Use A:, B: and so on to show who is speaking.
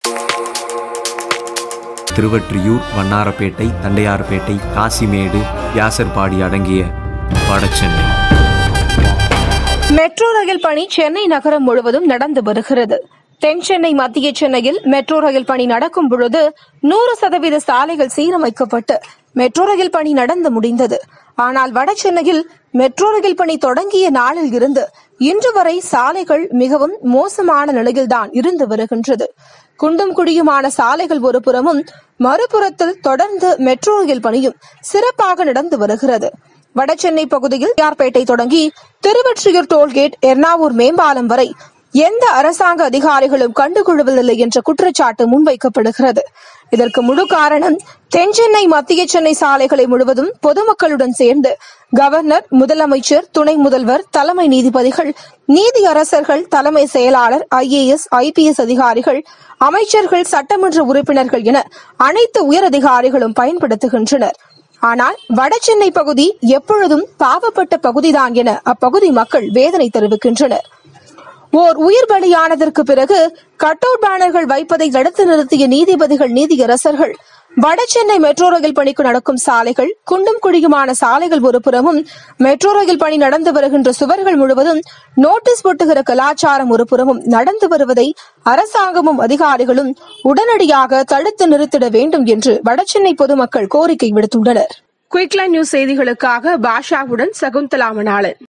A: திருவொற்றியூர் வண்ணாரப்பேட்டை தண்டையார்பேட்டை காசிமேடு வியாசர்பாடி அடங்கிய Vadachennai
B: metro rail பணி சென்னை நகரம் முழுவதும் நடந்து வருகிறது தென் சென்னை மத்திய சென்னையில் மெட்ரோ ரயில் பணி நடக்கும் பொழுது நூறு சதவீத சாலைகள் சீரமைக்கப்பட்டு மெட்ரோ ரயில் பணி நடந்து முடிந்தது ஆனால் வட சென்னையில் மெட்ரோ ரயில் பணி தொடங்கிய நாளில் இருந்து இன்று வரை சாலைகள் மிகவும் மோசமான நிலையில்தான் இருந்து வருகின்றது குண்டும் குடியுமான சாலைகள் ஒரு புறமும் மறுபுறத்தில் தொடர்ந்து மெட்ரோ ரயில் பணியும் சிறப்பாக நடந்து வருகிறது வடசென்னை பகுதியில் யார்பேட்டை தொடங்கி திருவொற்றியூர் டோல்கேட் எர்ணாவூர் மேம்பாலம் வரை எந்த அரசாங்க அதிகாரிகளும் கண்டுகொள்ளவில்லை என்ற குற்றச்சாட்டு முன்வைக்கப்படுகிறது இதற்கு முழு காரணம் தென்சென்னை மத்திய சென்னை சாலைகளை முழுவதும் பொதுமக்களுடன் சேர்ந்து கவர்னர் முதலமைச்சர் துணை முதல்வர் தலைமை நீதிபதிகள் நீதியரசர்கள் தலைமை செயலாளர் ஐஏஎஸ் ஐபிஎஸ் அதிகாரிகள் அமைச்சர்கள் சட்டமன்ற உறுப்பினர்கள் என அனைத்து உயர் அதிகாரிகளும் பயன்படுத்துகின்றனர் ஆனால் வடசென்னை பகுதி எப்பொழுதும் பாவப்பட்ட பகுதிதான் என அப்பகுதி மக்கள் வேதனை தெரிவிக்கின்றனர் ஓர் உயிர் பலியானதற்கு பிறகு கட் அவுட் பேனர்கள் வைப்பதை தடுத்து நிறுத்திய நீதிபதிகள் நீதியரசர்கள் வடசென்னை மெட்ரோ ரயில் பணிக்கு நடக்கும் சாலைகள் குண்டும் குழியுமான சாலைகள் ஒரு புறமும் மெட்ரோ ரயில் பணி நடந்து வருகின்ற சுவர்கள் முழுவதும் நோட்டீஸ் ஒட்டுகிற கலாச்சாரம் ஒரு புறமும் நடந்து வருவதை அரசாங்கமும் அதிகாரிகளும் உடனடியாக தடுத்து நிறுத்திட வேண்டும் என்று வடசென்னை பொதுமக்கள் கோரிக்கை விடுத்துள்ளனர் குயிக்லைன் நியூஸ் செய்திகளுக்காக பாஷாவுடன் சகுந்தலா மணாளன்